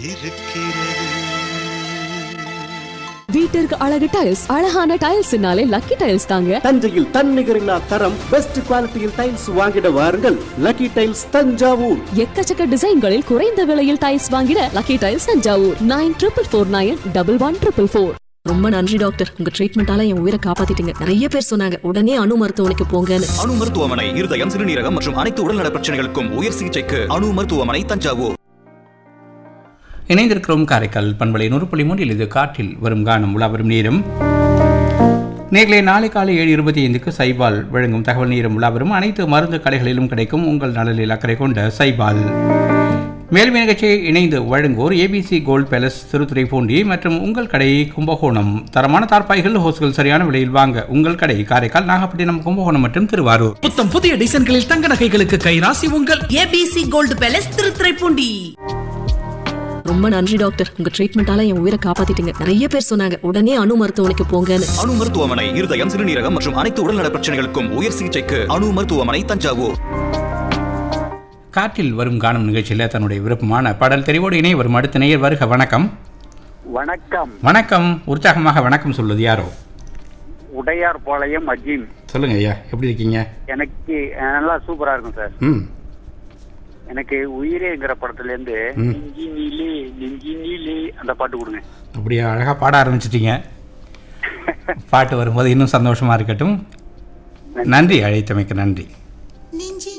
வீட்டிற்கு அழகு டைல்ஸ் அழகான டைல்ஸ்னாலே லக்கி டைல்ஸ் தாங்க தஞ்சையில் தன்னிகரில்லா தரம் பெஸ்ட் குவாலிட்டியில் டைல்ஸ் வாங்கிட வாருங்கள் லக்கி டைல்ஸ் தஞ்சாவூர் எக்கச்சக்க டிசைன்களில் குறைந்த விலையில் டைல்ஸ் வாங்கிட lucky tiles Thanjavur nine triple four nine double one triple four ரொம்ப நன்றி டாக்டர் உங்க ட்ரீட்மெண்டால என் உயிரை காப்பாத்திட்டீங்க நிறைய பேர் சொன்னாங்க உடனே அணு மருத்துவமனைக்கு போங்கன்னு அணு மருத்துவமனை இருதயம் சிறுநீரகம் மற்றும் அனைத்து உடல்நல பிரச்சனைகளுக்கும் உயர் சிகிச்சைக்கு அணு மருத்துவமனை தஞ்சாவூர் இணைந்திருக்கிறோம் காரைக்கால் பண்பலை நூறு புள்ளி மூன்றில் இது காற்றில் வரும் கானம் உலா வரும் நேரம் நேர்களே நாளை காலை ஏழு இருபத்தி ஐந்துக்கு சைபால் வழங்கும் தகவல் நேரம் உலா வரும் அனைத்து மருந்து கடைகளிலும் கிடைக்கும் உங்கள் நலனில் அக்கறை கொண்ட சைபால் மேலும் நிகழ்ச்சியை இணைந்து வழங்குவோர் ஏபிசி கோல்ட் பேலஸ் திருத்துறைப்பூண்டி மற்றும் உங்கள் கடை கும்பகோணம் தரமான தார்பாய்கள் ஹோஸ்கள் சரியான விலையில் வாங்க உங்கள் கடை காரைக்கால் நாகப்பட்டினம் கும்பகோணம் மற்றும் திருவாரூர் புத்தம் புதிய டிசைன்களில் தங்க நகைகளுக்கு கைராசி உங்கள் ஏபிசி கோல்டு பேலஸ் திருத்துறைப்பூண்டி ரொம்ப நன்றி டாக்டர் உங்க ட்ரீட்மெண்டால என் உயிரை காப்பாத்திட்டீங்க நிறைய பேர் சொன்னாங்க உடனே அணு மருத்துவமனைக்கு போங்கன்னு அணு மருத்துவமனை இருதயம் சிறுநீரகம் மற்றும் அனைத்து உடல்நல பிரச்சனைகளுக்கும் உயர் சிகிச்சைக்கு அணு மருத்துவமனை தஞ்சாவூர் காற்றில் வரும் காணும் நிகழ்ச்சியில் தன்னுடைய விருப்பமான பாடல் தெரிவோடு இணை வரும் அடுத்த நேயர் வருக வணக்கம் வணக்கம் வணக்கம் உற்சாகமாக வணக்கம் சொல்வது யாரோ உடையார் பாளையம் அஜீம் சொல்லுங்க ஐயா எப்படி இருக்கீங்க எனக்கு அஹ், நல்லா சூப்பரா இருக்கும் சார் ம் எனக்கு உயிரேங்கிற படத்துல இருந்து ம். நெஞ்சி நீலி நெஞ்சி நீலி அந்த பாட்டு கொடுங்க அப்படியே அழகாக பாட ஆரம்பிச்சிட்டீங்க பாட்டு வரும்போது இன்னும் சந்தோஷமா இருக்கட்டும் நன்றி அழைத்தமைக்கு நன்றி